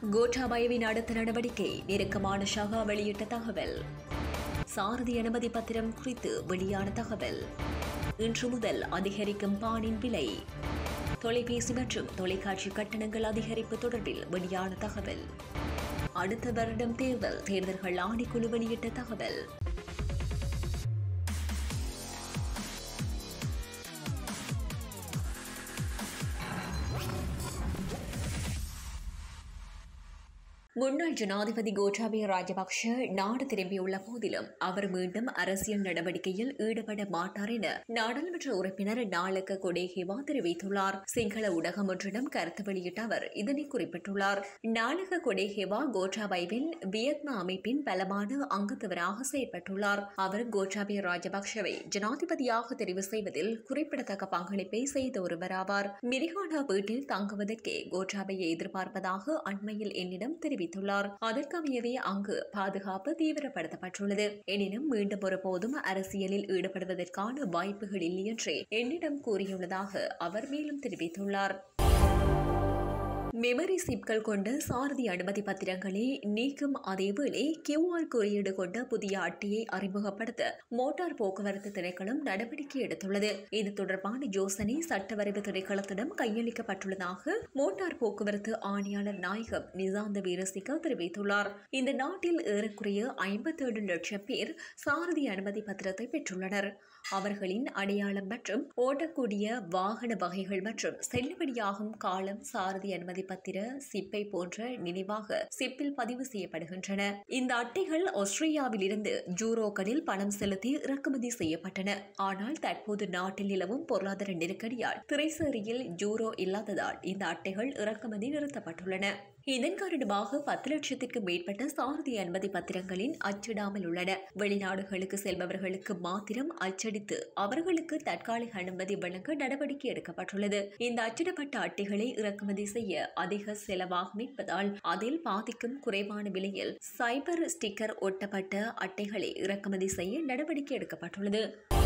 கோட்டாபயவின் அடுத்த நடவடிக்கை நெருக்கமான ஷகா வெளியிட்ட தகவல் சாரதி அனுமதி பத்திரம் குறித்து வெளியான தகவல் இன்று முதல் அதிகரிக்கும் பானின் விலை தொலைபேசி மற்றும் தொலைக்காட்சி கட்டணங்கள் அதிகரிப்பு தொடர்பில் வெளியான தகவல் அடுத்த வருடம் தேர்தல் தேர்தல்கள் ஆணைக்குழு வெளியிட்ட தகவல் முன்னாள் ஜனாதிபதி கோட்டாபய ராஜபக்ஷ நாடு திரும்பியுள்ள போதிலும் அவர் மீண்டும் அரசியல் நடவடிக்கையில் ஈடுபட மாட்டார் என நாடாளுமன்ற உறுப்பினர் நாளக்க கொடேகேவா தெரிவித்துள்ளார் சிங்கள ஊடகம் ஒன்றிடம் கருத்து வெளியிட்ட அவர் இதனை குறிப்பிட்டுள்ளார் நாளக கொடேகேவா கோட்டாபயவின் வியட்மா அமைப்பின் பலமான அங்கத்தவராக செயற்பட்டுள்ளார் அவர் கோட்டாபய ராஜபக்ஷவை ஜனாதிபதியாக தெரிவு செய்வதில் குறிப்பிடத்தக்க பங்களிப்பை செய்த ஒருவராவார் மிரிகானா வீட்டில் தங்குவதற்கே கோட்டாபயை எதிர்பார்ப்பதாக அண்மையில் என்னிடம் தெரிவித்தார் தெரிவித்துள்ளார் அதற்கமையவே அங்கு பாதுகாப்பு தீவிரப்படுத்தப்பட்டுள்ளது எனினும் மீண்டும் ஒருபோதும் அரசியலில் ஈடுபடுவதற்கான வாய்ப்புகள் இல்லை என்றே என்னிடம் கூறியுள்ளதாக அவர் மேலும் தெரிவித்துள்ளார் மெமரி சிப்கள் கொண்ட சாரதி அனுமதி பத்திரங்களை நீக்கும் அதேவேளை கியூஆர் குறியீடு கொண்ட புதிய அட்டையை அறிமுகப்படுத்த மோட்டார் போக்குவரத்து திணைக்களம் நடவடிக்கை எடுத்துள்ளது இது தொடர்பான யோசனை சட்டவரைவு திணைக்களத்திடம் கையளிக்கப்பட்டுள்ளதாக மோட்டார் போக்குவரத்து ஆணையாளர் நாயகம் நிசாந்த வீரசிக தெரிவித்துள்ளார் இந்த நாட்டில் ஏறக்குறைய ஐம்பத்தேழு லட்சம் பேர் சாரதி அனுமதி பத்திரத்தை பெற்றுள்ளனர் அவர்களின் அடையாளம் மற்றும் ஓட்டக்கூடிய வாகன வகைகள் மற்றும் செல்லுபடியாகும் காலம் சாரதி அனுமதி பத்திர சிப்பை போன்ற நினைவாக சிப்பில் பதிவு செய்யப்படுகின்றன இந்த அட்டைகள் ஆஸ்திரேலியாவில் இருந்து ஜூரோக்களில் பணம் செலுத்தி இறக்குமதி செய்யப்பட்டன ஆனால் தற்போது நாட்டில் நிலவும் பொருளாதார நெருக்கடியால் திரைசேரியில் ஜூரோ இல்லாததால் இந்த அட்டைகள் இறக்குமதி நிறுத்தப்பட்டுள்ளன இதன் காரணமாக பத்து லட்சத்திற்கு மேற்பட்ட சாரதி அனுமதி பத்திரங்களின் அச்சிடாமல் உள்ளன வெளிநாடுகளுக்கு செல்பவர்களுக்கு மாத்திரம் அச்சடித்து அவர்களுக்கு தற்காலிக அனுமதி வழங்க நடவடிக்கை எடுக்கப்பட்டுள்ளது இந்த அச்சிடப்பட்ட அட்டைகளை இறக்குமதி செய்ய அதிக செலவாகும் என்பதால் அதில் பாதிக்கும் குறைவான விலையில் சைபர் ஸ்டிக்கர் ஒட்டப்பட்ட அட்டைகளை இறக்குமதி செய்ய நடவடிக்கை எடுக்கப்பட்டுள்ளது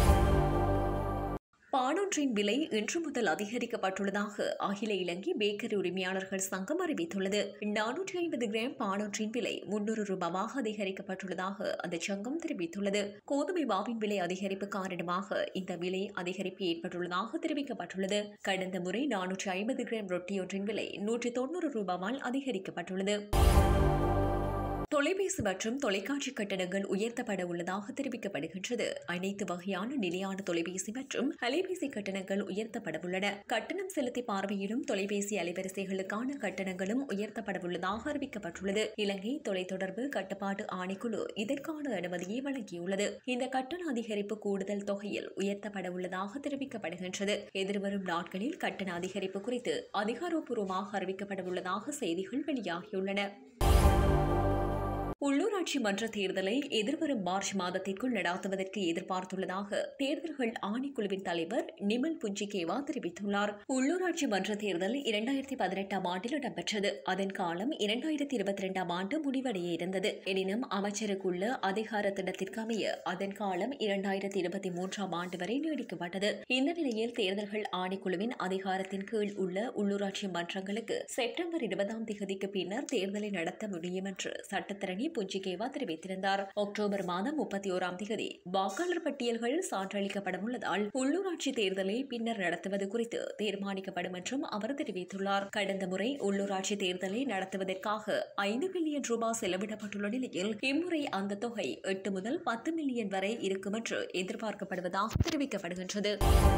பானொன்றின் விலை இன்று முதல் அதிகரிக்கப்பட்டுள்ளதாக அகில இலங்கை பேக்கரி உரிமையாளர்கள் சங்கம் அறிவித்துள்ளது நானூற்றி ஐம்பது கிராம் பானொன்றின் விலை முன்னூறு ரூபாவாக அதிகரிக்கப்பட்டுள்ளதாக அந்த சங்கம் தெரிவித்துள்ளது கோதுமை மாவின் விலை அதிகரிப்பு காரணமாக இந்த விலை அதிகரிப்பு ஏற்பட்டுள்ளதாக தெரிவிக்கப்பட்டுள்ளது கடந்த முறை நானூற்றி ஐம்பது கிராம் ரொட்டியொன்றின் விலை நூற்றி தொண்ணூறு ரூபாவால் அதிகரிக்கப்பட்டுள்ளது தொலைபேசி மற்றும் தொலைக்காட்சி கட்டணங்கள் உயர்த்தப்பட உள்ளதாக தெரிவிக்கப்படுகின்றது அனைத்து வகையான நிலையான தொலைபேசி மற்றும் அலைபேசி கட்டணங்கள் உயர்த்தப்பட உள்ளன கட்டணம் செலுத்தி பார்வையிடும் தொலைபேசி அலைவரிசைகளுக்கான கட்டணங்களும் உயர்த்தப்பட உள்ளதாக அறிவிக்கப்பட்டுள்ளது இலங்கை தொலைத்தொடர்பு கட்டுப்பாட்டு ஆணைக்குழு இதற்கான அனுமதியை வழங்கியுள்ளது இந்த கட்டண அதிகரிப்பு கூடுதல் தொகையில் உயர்த்தப்பட உள்ளதாக தெரிவிக்கப்படுகின்றது எதிர்வரும் நாட்களில் கட்டண அதிகரிப்பு குறித்து அதிகாரப்பூர்வமாக அறிவிக்கப்பட உள்ளதாக செய்திகள் வெளியாகியுள்ளன உள்ளூராட்சி மன்ற தேர்தலை எதிர்வரும் மார்ச் மாதத்திற்குள் நடாத்துவதற்கு எதிர்பார்த்துள்ளதாக தேர்தல்கள் ஆணைக்குழுவின் தலைவர் நிமல் புஞ்சிகேவா தெரிவித்துள்ளார் உள்ளூராட்சி மன்ற தேர்தல் இரண்டாயிரத்தி பதினெட்டாம் ஆண்டில் இடம்பெற்றது அதன் காலம் இரண்டாயிரத்தி இருபத்தி இரண்டாம் ஆண்டு முடிவடைய இருந்தது எனினும் அமைச்சருக்குள்ள அதிகார திட்டத்திற்கு அமைய அதன் காலம் இரண்டாயிரத்தி இருபத்தி மூன்றாம் ஆண்டு வரை நீடிக்கப்பட்டது இந்த நிலையில் தேர்தல்கள் ஆணைக்குழுவின் அதிகாரத்தின் கீழ் உள்ள உள்ளூராட்சி மன்றங்களுக்கு செப்டம்பர் இருபதாம் தேதிக்கு பின்னர் தேர்தலை நடத்த முடியும் என்று சட்டத்திரணி புஞ்சிகேவா தெரிவித்திருந்தார் அக்டோபர் மாதம் முப்பத்தி ஓராம் தேதி வாக்காளர் பட்டியல்கள் சான்றளிக்கப்பட உள்ளதால் உள்ளூராட்சி தேர்தலை பின்னர் நடத்துவது குறித்து தீர்மானிக்கப்படும் என்றும் அவர் தெரிவித்துள்ளார் கடந்த முறை உள்ளூராட்சி தேர்தலை நடத்துவதற்காக ஐந்து மில்லியன் ரூபாய் செலவிடப்பட்டுள்ள நிலையில் இம்முறை அந்த தொகை எட்டு முதல் பத்து மில்லியன் வரை இருக்கும் என்று எதிர்பார்க்கப்படுவதாக தெரிவிக்கப்படுகின்றது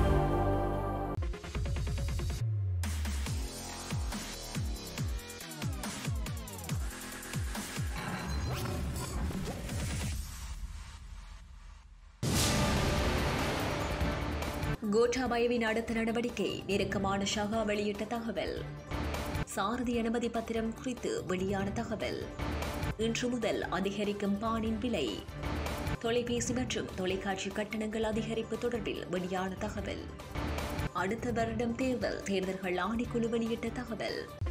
கோட்டாபயவின் அடுத்த நடவடிக்கை நெருக்கமான ஷகா வெளியிட்ட தகவல் சாரதி அனுமதி பத்திரம் குறித்து வெளியான தகவல் இன்று முதல் அதிகரிக்கும் பானின் விலை தொலைபேசி மற்றும் தொலைக்காட்சி கட்டணங்கள் அதிகரிப்பு தொடர்பில் வெளியான தகவல் அடுத்த வருடம் தேர்தல் தேர்தல்கள் ஆணைக்குழு வெளியிட்ட தகவல்